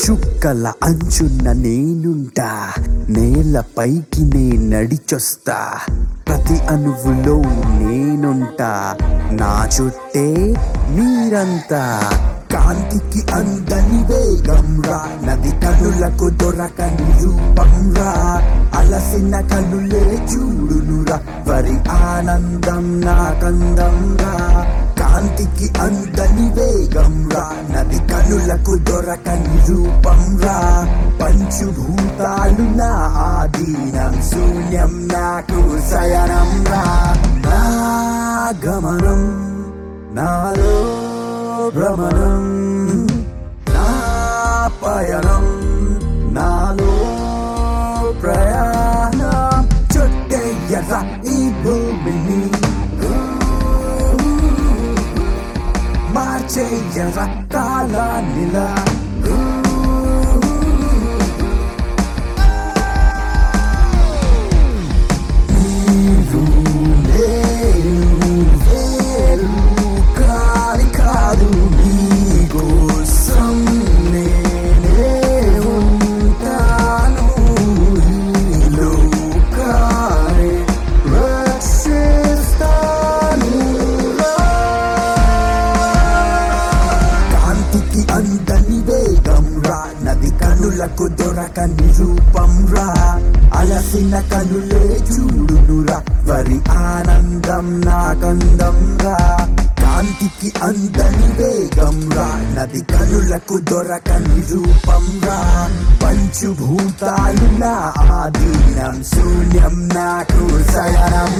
చుక్కల అంచున్న నేనుంటా నేలపైకి నే నడిచొస్తా ప్రతి అణువులో నేనుంటా నా చుట్టే మీరంతా కాంతికి అందని వేగం రా నది కనులకు దొరకని రూపం రా అలసిన కనులే చూడునురా వరి ఆనందం నా కందం రా కాంతికి అందని వేగం రా నది కనులకు దొరకని రూపం రా పంచుభూతాలు నా ఆధీనం శూన్యం నాకు శయనం రా నా గమనం నాలో భ్రమణం నా పయనం నాలో ప్రయాణం చుట్టయ్యరా ఈ భూమిని మార్చేయరా కాలాన్నిలా నీరు నేను వేరు కాని కాదు నీకోసం నేనే ఉంటాను ఈ లోకాన్ని రక్షిస్తాను కాంతికి అందని వేగం రా నది కనులకు దొరకని రూపం రా అలసిన కనులే చూడునురా వరి ఆనందం నాకందం రా కాంతికి అందని వేగం రా నది కనులకు దొరకని రూపం రా పంచుభూతాలు నా ఆధీనం శూన్యం నాకు శయనం